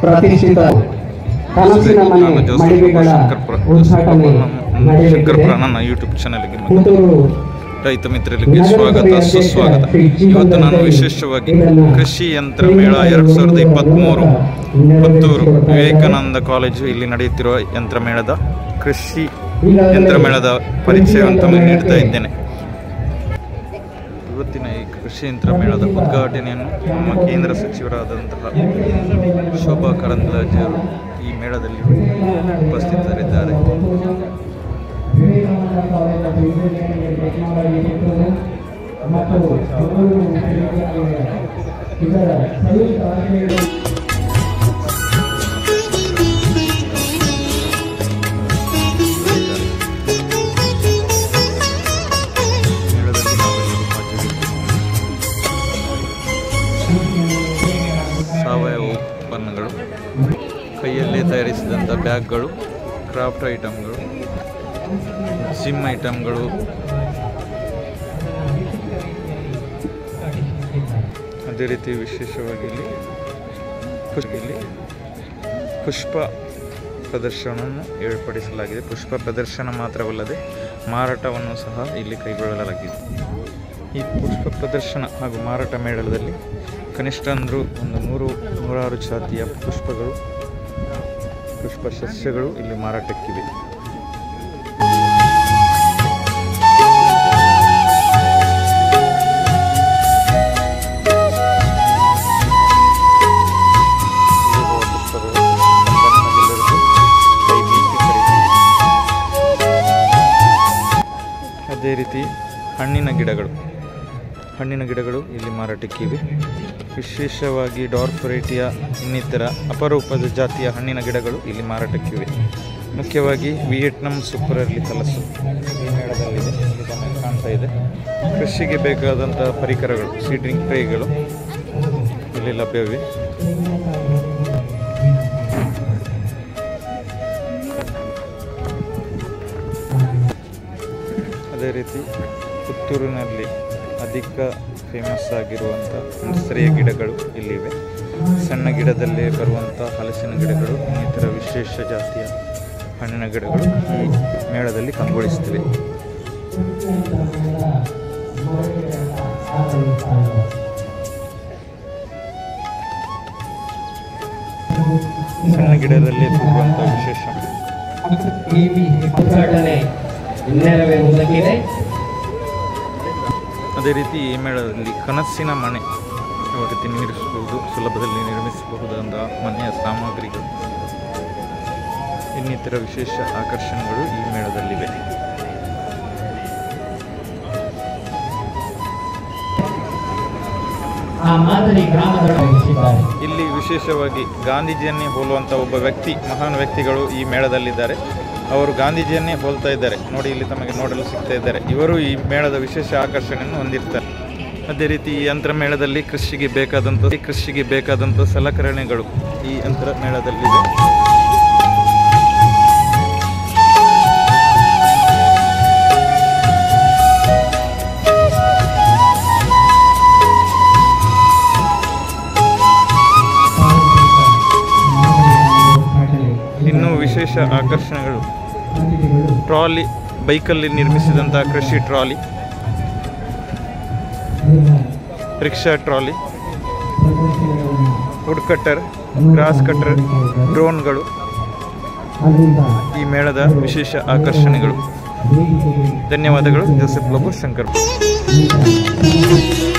ಪ್ರತಿಷ್ಠಿತ ಕನಸಿನ ಮನೆ ನಾನು ಜೋಸೆಫ್ ಮಳಿಗೆಗಳ ಶಂಕರ್ಪುರ ಉದ್ಘಾಟನೆ ಜೋಸೆಫ್ ಶಂಕರ್ಪುರ ನಡೆಯಲಿದೆ ನನ್ನ ಯೂಟ್ಯೂಬ್ ಚಾನಲ್ಗೆ ಮತ್ತು ಪುತ್ತೂರು ರೈತ ಮಿತ್ರರಿಗೆ ಸ್ವಾಗತ ಸುಸ್ವಾಗತ ಇವತ್ತು ನಾನು ವಿಶೇಷವಾಗಿ ಕೃಷಿ ಯಂತ್ರ ಮೇಳ ಎರಡು ಸಾವಿರದ ಇಪ್ಪತ್ತ್ಮೂರು ಪುತ್ತೂರು ವಿವೇಕಾನಂದ ಕಾಲೇಜು ಇಲ್ಲಿ ನಡೆಯುತ್ತಿರುವ ಯಂತ್ರ ಮೇಳದ ಕೃಷಿ ಯಂತ್ರ ಮೇಳದ ಪರಿಚಯವನ್ನು ತಮಗೆ ನೀಡ್ತಾ ಇದ್ದೇನೆ ಇವತ್ತಿನ ಈ ಕೃಷಿ ಯಂತ್ರ ಮೇಳದ ಉದ್ಘಾಟನೆಯನ್ನು ನಮ್ಮ ಕೇಂದ್ರ ಸಚಿವರಾದಂತಹ ಶೋಭಾ ಕರಂದ್ಲಾಜೆಯವರು ಈ ಮೇಳದಲ್ಲಿ ಉಪಸ್ಥಿತರಿದ್ದಾರೆ Vivekananda college of engineering and technology Puttur ಮತ್ತು ಪುತ್ತೂರು ವಿಶ್ವವಿದ್ಯಾಲಯ ಇದರ ಸಂಯುಕ್ತ ಆಶ್ರಯದಲ್ಲಿ ಮೇಳದಲ್ಲಿ ನಾವೆಲ್ಲರೂ ಹಾಜರಿದ್ದೇವೆ ಸಾವಯವ ಉತ್ಪನ್ನಗಳು ಕೈಯಲ್ಲೇ ತಯಾರಿಸಿದಂಥ ಬ್ಯಾಗ್ಗಳು ಕ್ರಾಫ್ಟ್ ಐಟಮ್ಗಳು ಸಿಮ್ ಐಟಮ್ಗಳು ಅದೇ ರೀತಿ ವಿಶೇಷವಾಗಿ ಇಲ್ಲಿ ಪುಷ್ಪ ಇಲ್ಲಿ ಪುಷ್ಪ ಪ್ರದರ್ಶನವನ್ನು ಏರ್ಪಡಿಸಲಾಗಿದೆ ಪುಷ್ಪ ಪ್ರದರ್ಶನ ಮಾತ್ರವಲ್ಲದೆ ಮಾರಾಟವನ್ನು ಸಹ ಇಲ್ಲಿ ಕೈಗೊಳ್ಳಲಾಗಿದೆ ಈ ಪುಷ್ಪ ಪ್ರದರ್ಶನ ಹಾಗೂ ಮಾರಾಟ ಮೇಳದಲ್ಲಿ ಕನಿಷ್ಠ ಅಂದರೂ ಒಂದು ನೂರು ನೂರಾರು ಜಾತಿಯ ಪುಷ್ಪಗಳು ಪುಷ್ಪ ಸಸ್ಯಗಳು ಇಲ್ಲಿ ಮಾರಾಟಕ್ಕಿವೆ ಇಲ್ಲಿರುವ ಪುಷ್ಪಗಳು ನಮ್ಮೆಲ್ಲರಿಗೂ ಕೈ ಬೀಸಿ ಕರೆಯುತ್ತಿವೆ. ಅದೇ ರೀತಿ ಹಣ್ಣಿನ ಗಿಡಗಳು ಹಣ್ಣಿನ ಗಿಡಗಳು ಇಲ್ಲಿ ಮಾರಾಟಕ್ಕಿವೆ ವಿಶೇಷವಾಗಿ ಡಾರ್ಕ್ ವೆರೈಟಿಯ ಇನ್ನಿತರ ಅಪರೂಪದ ಜಾತಿಯ ಹಣ್ಣಿನ ಗಿಡಗಳು ಇಲ್ಲಿ ಮಾರಾಟಕ್ಕಿವೆ ಮುಖ್ಯವಾಗಿ ವಿಯೆಟ್ನಾಂ ಸೂಪರ್ ಅರ್ಲಿ ಕಲಸು ಈ ಮೇಳದಲ್ಲಿದೆ ಇಲ್ಲಿ ತಮಗೆ ಕಾಣ್ತಾ ಇದೆ ಕೃಷಿಗೆ ಬೇಕಾದಂಥ ಪರಿಕರಗಳು ಸೀಡ್ರಿಂಗ್ ಟ್ರೇಗಳು ಇಲ್ಲಿ ಲಭ್ಯವಿವೆ ಅದೇ ರೀತಿ ಪುತ್ತೂರಿನಲ್ಲಿ ಅಧಿಕ ಫೇಮಸ್ ಆಗಿರುವಂಥ ನರ್ಸರಿಯ ಗಿಡಗಳು ಇಲ್ಲಿವೆ ಸಣ್ಣ ಗಿಡದಲ್ಲೇ ಬರುವಂಥ ಹಲಸಿನ ಗಿಡಗಳು ಇನ್ನಿತರ ವಿಶೇಷ ಜಾತಿಯ ಹಣ್ಣಿನ ಗಿಡಗಳು ಈ ಮೇಳದಲ್ಲಿ ಕಂಗೊಳಿಸುತ್ತಿವೆ ಸಣ್ಣ ಗಿಡದಲ್ಲೇ ತೂಗುವಂಥ ವಿಶೇಷ ಕೆವಿ ಉದ್ಘಾಟನೆ ನೆರವೇರುವುದಕ್ಕಿದೆ ಅದೇ ರೀತಿ ಈ ಮೇಳದಲ್ಲಿ ಕನಸಿನ ಮನೆ ಯಾವ ರೀತಿ ನಿರ್ಮಿಸಬಹುದು ಸುಲಭದಲ್ಲಿ ನಿರ್ಮಿಸಬಹುದಾದ ಮನೆಯ ಸಾಮಗ್ರಿಗಳು ಇನ್ನಿತರ ವಿಶೇಷ ಆಕರ್ಷಣೆಗಳು ಈ ಮೇಳದಲ್ಲಿವೆ ಆ ಮಾದರಿ ಗ್ರಾಮದ ವಹಿಸಿದ್ದಾರೆ ಇಲ್ಲಿ ವಿಶೇಷವಾಗಿ ಗಾಂಧೀಜಿಯನ್ನೇ ಹೋಲುವಂಥ ಒಬ್ಬ ವ್ಯಕ್ತಿ ಮಹಾನ್ ವ್ಯಕ್ತಿಗಳು ಈ ಮೇಳದಲ್ಲಿದ್ದಾರೆ ಅವರು ಗಾಂಧೀಜಿಯನ್ನೇ ಹೋಲ್ತಾ ಇದ್ದಾರೆ ನೋಡಿ ಇಲ್ಲಿ ತಮಗೆ ನೋಡಲು ಸಿಗ್ತಾ ಇದ್ದಾರೆ ಇವರು ಈ ಮೇಳದ ವಿಶೇಷ ಆಕರ್ಷಣೆಯನ್ನು ಹೊಂದಿರ್ತಾರೆ ಅದೇ ರೀತಿ ಈ ಯಂತ್ರ ಮೇಳದಲ್ಲಿ ಕೃಷಿಗೆ ಬೇಕಾದಂಥ ಕೃಷಿಗೆ ಬೇಕಾದಂಥ ಸಲಕರಣೆಗಳು ಈ ಯಂತ್ರ ಮೇಳದಲ್ಲಿದೆ ಇನ್ನೂ ವಿಶೇಷ ಆಕರ್ಷಣೆಗಳು ಟ್ರಾಲಿ ಬೈಕಲ್ಲಿ ನಿರ್ಮಿಸಿದಂಥ ಕೃಷಿ trolley rickshaw trolley wood cutter grass cutter ಡ್ರೋನ್ಗಳು ಈ ಮೇಳದ ವಿಶೇಷ ಆಕರ್ಷಣೆಗಳು ಧನ್ಯವಾದಗಳು ಜೋಸೆಫ್ ಲಬು ಶಂಕರ್ ಅಲ್ಲಿಂದ